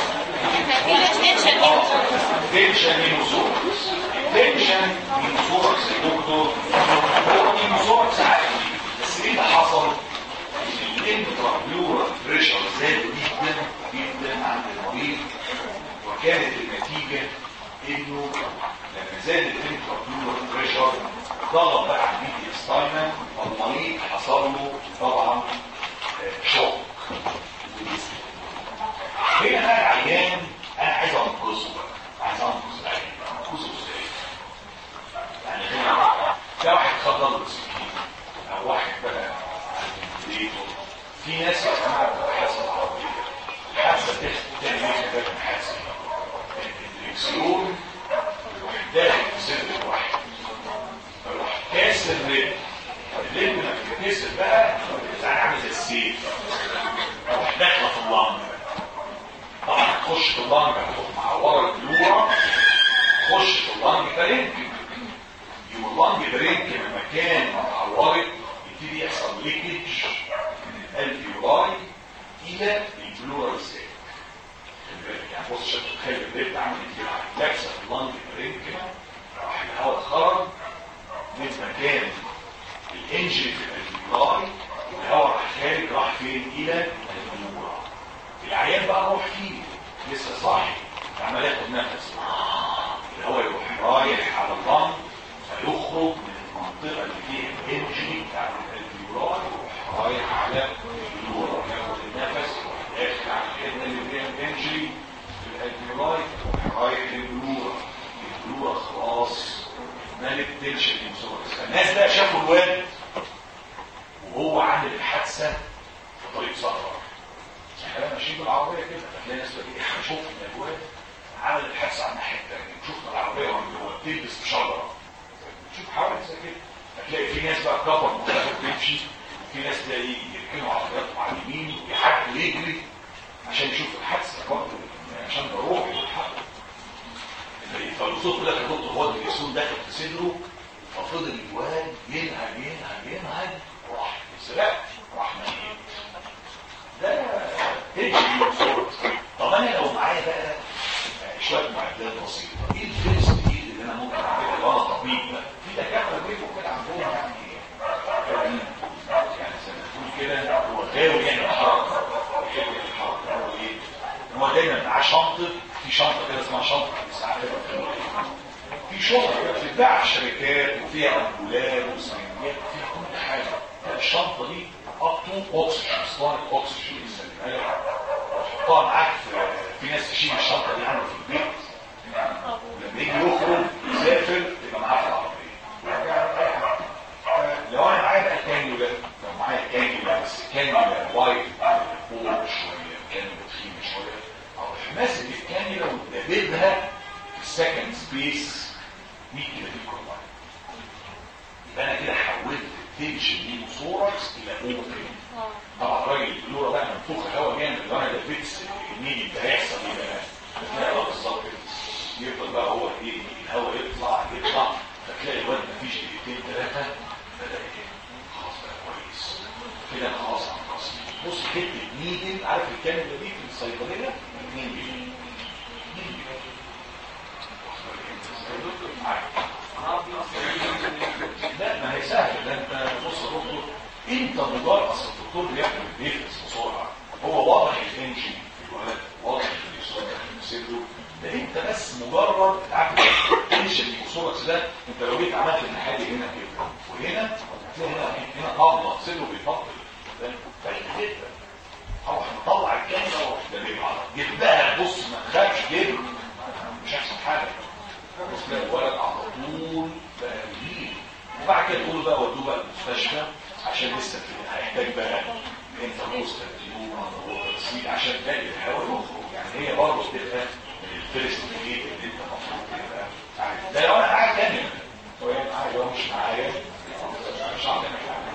S2: تنشن ميموزوركس تنشن ميموزوركس يا دكتور هو ميموزوركس عادي بس ايه اللي حصل؟ الانترابلورال بريشر زاد جدا جدا عند المريض وكانت النتيجه انه لما زاد الانترابلورال بريشر ضغط بقى على الميديا ستاينا والمريض حصل له طبعا آه، شوك هنا بقى العيان انا عايز انقذه بقى عايز انقذ العيان انقذه ازاي؟ يعني هنا ده واحد خد ضربه سكين او واحد بقى عند بيته في ناس يا جماعه بتبقى حاسه عربيه حاسه تاني يوم ده كان حاسه الدريكسيون يروح داخل في صدر الواحد فيروح كاسر رجل الرجل لما تتكسر بقى يعني عامل زي السيف تروح داخله في اللنج طبعا تخش في اللنج هتروح معوره البلوره تخش في اللنج برينك يوم اللنج برينك من مكان ما اتعورت يبتدي يحصل ليكج من الالفيولاي الى البلورال سيل يعني بص شكل تخيل البيت عامل كده لابسه في اللنج برينك كده راح الهواء اتخرج من مكان الانجري في الالفيولاي الهواء راح خارج راح فين الى البلورا العيان بقى روح فيه لسه صاحي عمال ياخد نفس الهواء يروح رايح على اللنج فيخرج من المنطقه اللي فيها الانجري بتاع الالفيولاي يروح رايح على البلورا ياخد النفس داخل على الحته اللي فيها الانجري في الالفيولاي يروح رايح للبلورا البلورا خلاص مالك تنشن انسورس الناس بقى شافوا الواد وهو عامل الحادثه في طريق صحراء احنا ماشيين بالعربيه كده فتلاقي ناس بقى احنا شفنا الواد عمل الحادثه على الناحيه الثانيه شفنا العربيه وهو بتلبس في شجره تشوف حوادث كده هتلاقي في ناس بقى كبر مختلف تمشي في ناس تلاقي يركنوا عربياتهم على اليمين ويحاول يجري عشان يشوف الحادثه برضه عشان ده روح يلحق فالوصول كده كان دكتور هو الجسوم داخل في صدره ففضل الواد ينهج ينهج ينهج راح سرقت راح ميت ده ايه طب انا لو معايا بقى شويه معدات بسيطه ايه الفيرست ايد اللي انا ممكن اعملها لو انا طبيب بقى في دكاتره بيبقوا كده عندهم يعني يعني زي ما تقول كده هو غاوي يعني الحركه بيحب الحركه هو ايه هو دايما معاه شنطه في شنطه كده اسمها شنطه الاسعاف في شنطه كده بتتباع في الشركات وفيها امبولات وسرنجات وفيها كل حاجه الشنطه دي اب تو اوكسجين اسطوانه اوكسجين يسلمها لك تحطها معاك في في ناس تشيل الشنطه دي عنده في البيت لما يجي يخرج يسافر تبقى معاه في العربيه لو انا معايا بقى كانيولا لو معايا كانيولا بس كانيولا وايد فوق شويه كانيولا تخينه شويه اروح ماسك الكانيولا ودببها في السكند سبيس 100 كيلو كل يبقى انا كده حولت التنشن دي ثوركس الى اوبن طبعا الراجل البلوره بقى منفوخ هواء جامد لو انا دبيت اليمين ده هيحصل ايه بقى؟ هتلاقي بقى بالظبط يفضل بقى هو ايه الهواء يطلع يطلع فتلاقي الواد مفيش دقيقتين ثلاثه بدا ايه؟ خلاص بقى كويس كده خلاص هنقص بص حته نيدل عارف الكلمه دي في الصيدليه 2 جنيه 2 جنيه لا ما هي سهل ده انت بص يا دكتور انت مجرد اصل الدكتور بيعمل بيفلس بسرعه هو واضح الانجن في الولد واضح اليسار في صدره ده انت بس مجرد عارف الانجن في صورة ده انت لو جيت عملت الحاجه هنا كده وهنا هتلاقي هنا هنا قبضه صدره بيفضل ده بعيد جدا اروح مطلع الكاميرا واروح دليلها جبتها بص ما تخافش جيب مش هيحصل حاجه بص تلاقي الولد على طول بقى يمين وبعد كده تقولوا بقى ودوه بقى المستشفى عشان لسه هيحتاج بقى انترموس ترتيبه عشان تلاقي الهواء يخرج يعني هي برضه بتبقى من الفيرست جيت اللي انت المفروض تبقى عارف ده لو انا قاعد تاني هو معايا لو مش معايا مش هعمل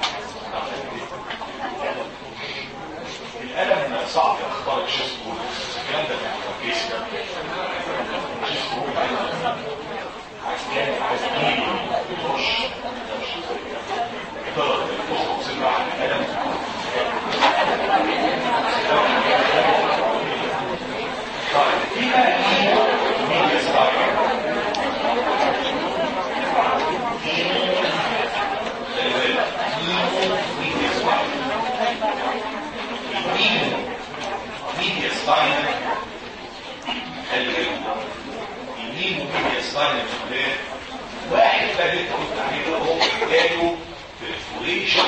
S2: الألم صعب يخترق شيست بول الكلام ده يعني كيس ده شيست بول عايز كان عايز مين يخش طلب الفخر سنة عن الألم طيب في بقى مين يستطيع مين يستطيع ميديا سباينال خلي بالك يمين وميديا سباينال فلان واحد بقى اللي انت قلت عليه ده هو جاله بريفوريشن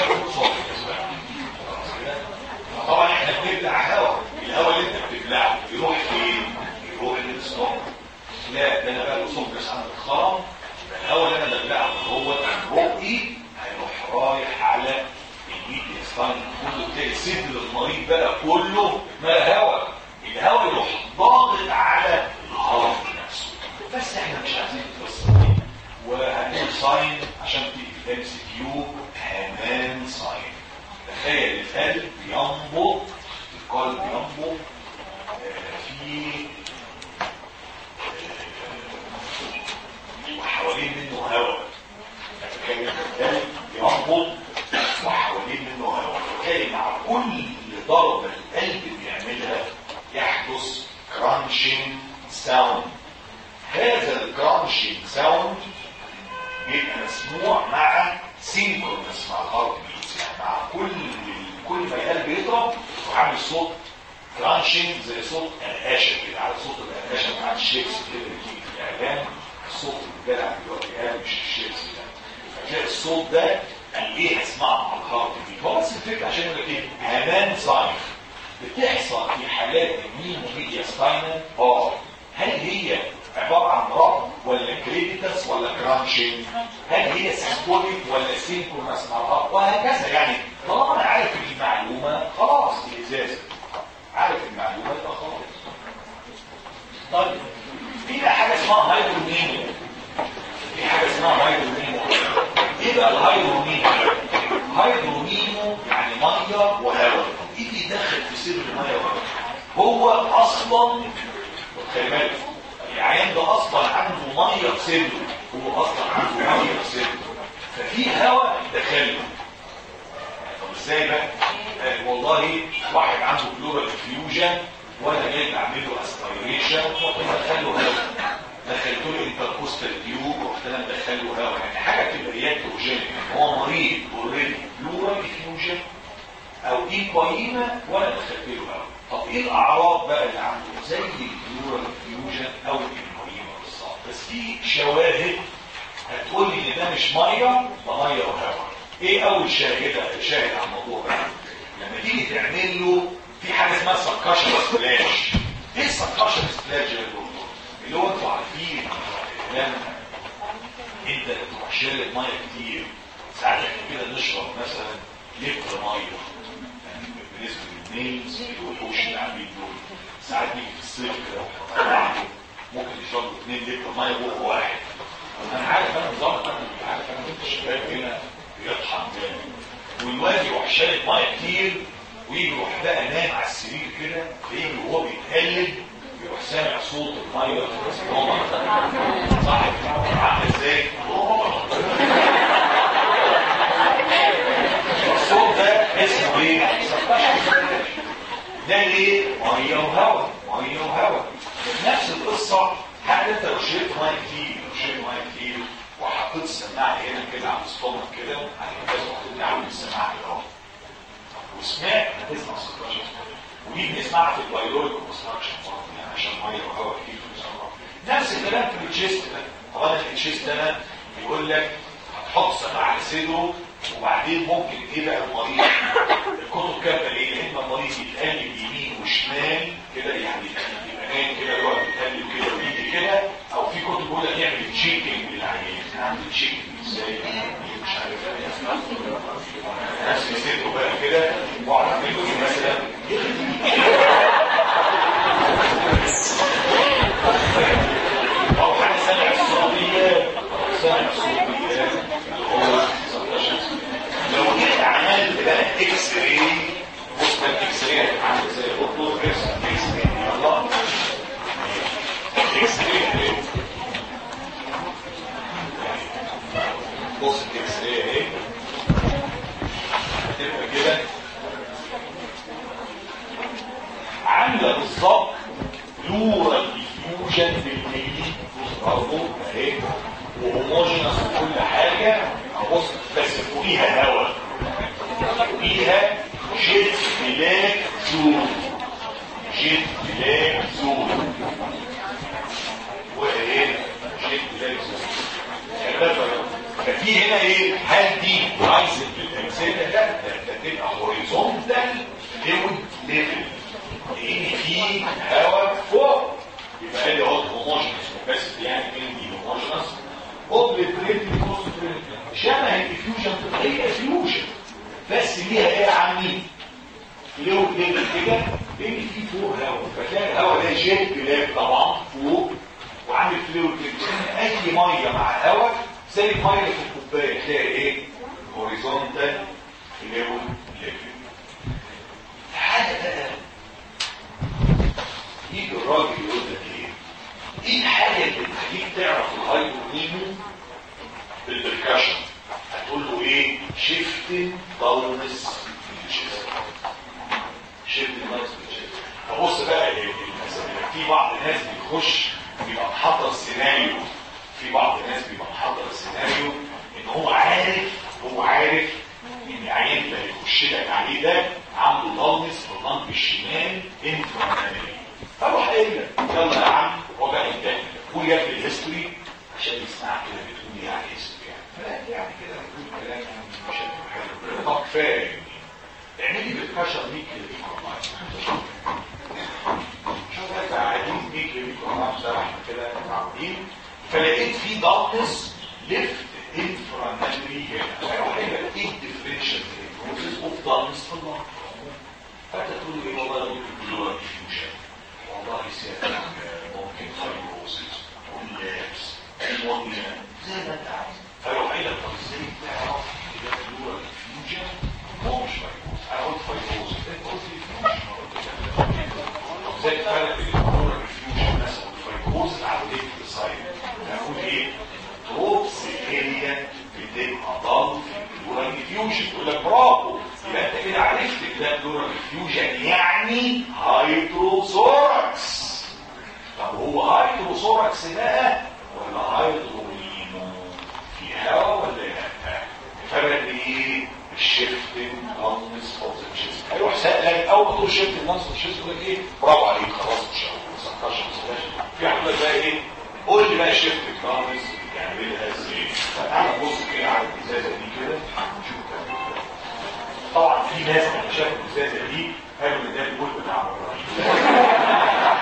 S2: طبعا احنا بنبلع هواء الهواء اللي انت بتبلعه يروح فين؟ يروح للستوم لا ده انا بقى الاسوفجس عند الخرم الهواء اللي انا ببلعه هو بقي هيروح رايح على الميديا سباينال كله تلاقي صدر المريض بقى كله ما هواء الهواء يروح ضاغط على الهرم نفسه بس احنا مش عايزين القصه دي وهنقول ساين عشان تيجي ام سي كيو همان ساين تخيل القلب ينبض القلب ينبض آه، في آه، وحوالين منه هواء تخيل القلب ينبض وحوالين منه هواء وبالتالي مع كل ضربة القلب بيعملها يحدث كرانشنج ساوند هذا الكرانشنج ساوند بيبقى مسموع مع سينكرونس مع الهارت بيتس يعني مع كل كل ما القلب يضرب وعامل صوت كرانشنج زي صوت قرقاشه كده عارف صوت القرقاشه بتاع الشيكس كده اللي بتيجي في الاعلام الصوت اللي بيلعب دلوقتي قال مش الشيكس ده فتلاقي الصوت ده قال ايه هسمعه مع الهارت بيت هو بس الفكره عشان يقول لك ايه همان ساين بتحصل في حالات المين ميديا سباينال اه هل هي عبارة عن رب ولا كريديتس ولا كرانشنج هل هي سيمبوليك ولا سينكرونس مع الرب وهكذا يعني طالما انا عارف المعلومة خلاص دي ازازة عارف المعلومة يبقى خلاص طيب في بقى حاجة اسمها هايدرومينيا في حاجة اسمها هايدرومينيا ايه بقى الهايدرومينيا هايدرومينو يعني ميه وهواء ايه اللي يدخل في سر الميه وهواء هو اصلا خلي بالك العيان ده اصلا عنده ميه في سره هو اصلا عنده ميه في سره ففي هواء دخله طب ازاي بقى آه والله واحد عنده بلورال فيوجن وانا جاي بعمل له اسبيريشن ودخل له هواء دخلت له انتركوستال تيوب ورحت انا مدخل له هواء يعني حاجه تبقى رياكتوجينيك هو مريض اوريدي بلورال فيوجن او ايكوايما وانا دخلت له هواء طب ايه الاعراض بقى اللي عنده زي البلورال فيوجن او الايكوايما بالظبط بس في شواهد هتقول لي ان ده مش ميه ده ميه وهواء ايه اول شاهده شاهد على الموضوع ده لما تيجي تعمل له في حاجه اسمها سكاشن سبلاش ايه السكاشن سبلاش يا دكتور اللي هو انتوا عارفين لما انت تروح شارب ميه كتير ساعات احنا كده نشرب مثلا لتر ميه يعني بالنسبه للنيلز الوحوش اللي عاملين دول ساعات نيجي في الصيف كده ممكن يشربوا 2 لتر ميه بق واحد انا عارف انا نظام انا عارف انا كنت الشباب هنا بيطحن تاني والواد يروح شارب ميه كتير ويروح بقى نام على السرير كده تلاقيه وهو بيتقلب يروح سامع صوت الميه صح عامل ازاي الصوت ده اسمه ايه ده ليه ميه وهواء ميه وهواء نفس القصه حتى انت لو شربت ميه كتير لو شربت ميه كتير وحطيت السماعه هنا كده على الاسطوانه كده هتبقى محطوط على السماعه كده اهو وسمعت هتسمع صوت ودي بنسمعها في البايولوجي كونستراكشن يعني عشان ميه وهواء كتير نفس الكلام في التشيست ده طبعا التشيست ده بيقول لك هتحط سماعه على صدره وبعدين ممكن ايه بقى المريض الكتب كاتبه ايه يا اما المريض يتقلب يمين وشمال كده يعني يبقى نايم كده يقعد يتقلب كده ويجي كده او في كتب بيقول لك يعمل تشيكنج للعيان اعمل تشيكنج ازاي مش عارف نفس مسيرته بقى كده واقعد اعمل له ايه مثلا او حاجه سامع الصوتيات سامع الصوتيات لو جيت عملت بقى اكس راي بص ده الاكس راي هتبقى عامل ازاي اطلب اكس راي يلا اكس راي بص الاكس راي اهي هتبقى كده عامله بالظبط بلورال ديفيوجن بالميلي برضه اهي وهوموجينس وكل حاجه بص بس فوقيها هواء فوقيها جيت بلاك زون جيت بلاك زون وايه جيت بلاك زون ففي هنا ايه هل دي رايزن بالامثله ده ده تبقى هوريزونتال ليفل ليفل لان في هواء فوق يبقى ادي اهو هوموجينس بس يعني كلمه دي هوموجينس اوبليتريتلي كونسنتريتلي شبه الديفيوجن هي فيوجن بس ليها ايه عاملين ليه ليه كده لان في فوق هواء فتلاقي الهواء ده جيت بلاك طبعا فوق وعامل فلويد كده اي ميه مع هواء زي الميه في الكوبايه تلاقي ايه هوريزونتال ليفل ليفل حاجه بقى يجي الراجل يقول لك ايه ايه الحاجه اللي تخليك تعرف الهايبونيمو بالبركاشن هتقول له ايه شيفتنج داونس شيفتنج داونس فبص بقى ال- المسألة. في بعض الناس بيخش بيبقى محضر سيناريو في بعض الناس بيبقى محضر سيناريو ان هو عارف هو عارف ان العيان اللي هيخش لك عليه ده عنده ضلمس في الرنب الشمال انفرامامري فروح قايل لك يلا يا عم وبقى انت قول يا ابني الهيستوري عشان يسمعك كده بتقول يعني هيستوري يعني فلا يعني كده بتقول كلام يعني مش حلو طب كفايه يعني اعملي بالكشر ليك اللي فيك شوف انت قاعدين بيك اللي فيك بصراحه كده متعودين فلقيت في ضغطس ليفت انفراماتري هنا فيروح قايل لك ايه الديفرنشال ديجنوزز اوف ضغطس في الله فانت تقول له ايه والله ده ممكن بلور ديفيوجن والله سيادة ممكن فايبروزز واللابس المونيا زي ما انت عايز فيروح قايل لك طب ازاي تعرف كده بلور ديفيوجن هو مش فايبروز انا قلت فايبروز انت قلت ديفيوجن زي الفرق بين البلور ديفيوجن مثلا والفايبروز على السايد هقول ايه تروبس اريا بتبقى ضل في البلورال ديفيوجن يقول لك برافو يبقى انت كده عرفت ان ده بلورال ديفيوجن يعني هايدروثوركس طب هو هايدروثوركس بقى ولا هايدرولينو في هواء ولا لا الفرق ايه الشيفتنج نونس اوف ذا تشيست هيروح سألك اول ما تقول شيفتنج نونس اوف ذا تشيست يقول لك ايه برافو عليك خلاص مش ما سقطش في واحد بقى ايه قول لي بقى الشيفتنج نونس بتعملها ازاي فتعالى نبص كده على الازازه دي كده نشوف بتعمل إيه. طبعا في ناس لما شافوا الازازه دي قالوا ان ده البول بتاع الراجل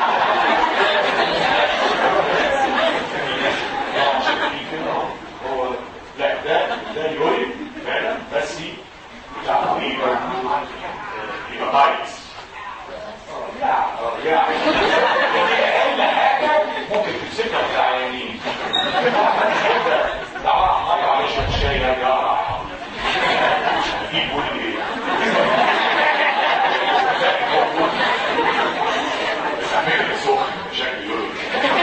S2: هو لا ده ده يورين فعلا بس بتاع يبقى يبقى دايت لا يعني اقل حاجه ممكن تمسكها في العيانين ده راح ميه على شويه شاي يا راح اجيب بول ايه بتعمل سخن بشكل يورين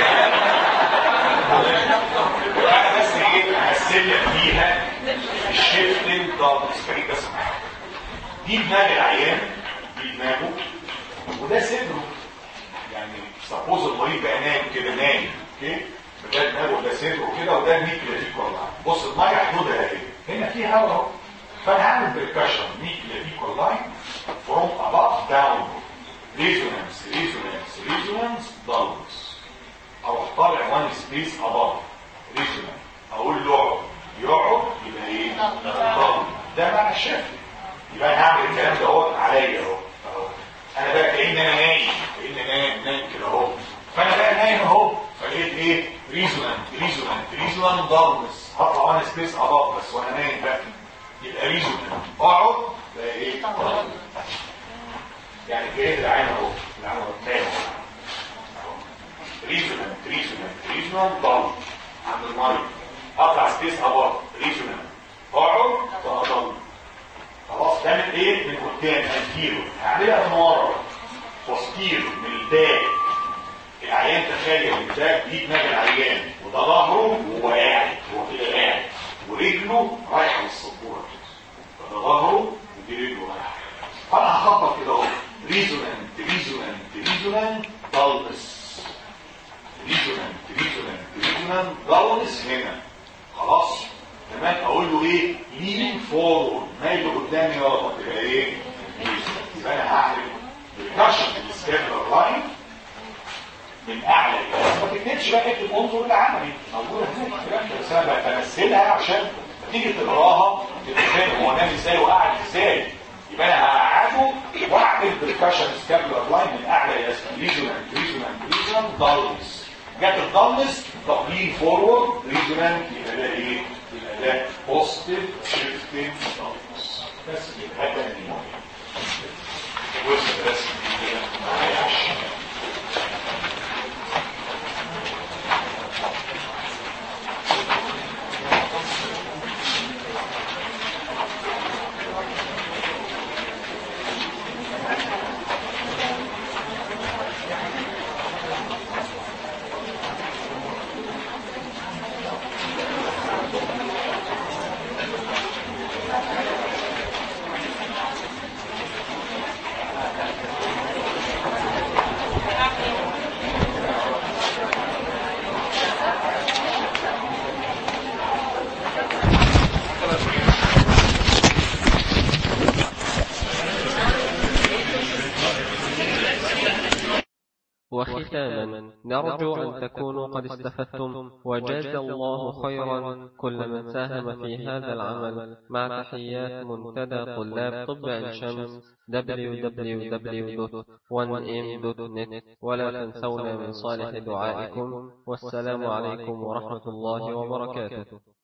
S2: وانا بس ايه هسلك فيها الشيفتنج داركس خليك بس معايا. دي دماغ العيان دي دماغه وده صدره يعني سبوز المريض بقى نايم كده نايم اوكي ده دماغه وده صدره كده وده النيكلافيك والله بص الميه حدودها اهي هنا في هواء اهو فانا هعمل بركشن نيكلافيك والله فروم اباف داون ريزونانس ريزونانس ريزونانس داونز اروح طالع وان سبيس اباف ريزونانس اقول له اقعد يقعد يبقى ايه ضغط ده معنى الشكل يبقى انا هعمل الكلام ده اهو عليا اهو أهو. انا بقى كأن انا نايم كأن نايم نايم كده اهو فانا بقى نايم اهو فلقيت ايه ريزونانت ريزونانت ريزونانت ضربس هطلع وانا سبيس اباف بس وانا نايم بقى يبقى ريزونانت اقعد بقى ايه يعني كأن العين اهو العين اهو نايم اهو ريزونانت ريزونانت ريزونانت ضرب عند الميه اطلع سبيس اباف ريزونانت اقعد فاضل خلاص ده من ايه من قدام انتيرو هعملها من ورا وسطيرو من الباك العيان تخيل ان ده دي دماغ العيان وده ظهره وهو قاعد هو كده قاعد ورجله رايحه للسبوره كده فده ظهره ودي رجله رايحه فانا هخبط كده اهو ريزونانت ريزونانت ريزونانت ضلمس ريزونانت ريزونانت ريزونانت ضلمس هنا خلاص تمام اقول له ايه لين فورورد مايل قدامي يلا تبقى ايه يبقى انا هعمل بريكشن السكابلر لاين من اعلى الى ما تكتبش بقى اكتب انظر العملي موجوده هناك الكلام ده بس انا بمثلها عشان لما تيجي تقراها تبقى فاهم هو نام ازاي وقعد ازاي يبقى انا هقعده واعمل بريكشن سكابلر لاين من اعلى الى اسفل ريجونال ريجونال ريجونال دالنس جت الدالنس طب لين فورورد ريجونال يبقى ده ايه؟ يبقى ده بوزيتيف شيفتنج دالنس بس كده هذا المهم الجزء بس كده معايا عشان
S1: وختاما نرجو أن تكونوا قد استفدتم وجاز الله خيرا كل من ساهم في هذا العمل مع تحيات منتدى طلاب طب عين شمس www.1m.net ولا تنسونا من صالح دعائكم والسلام عليكم ورحمة الله وبركاته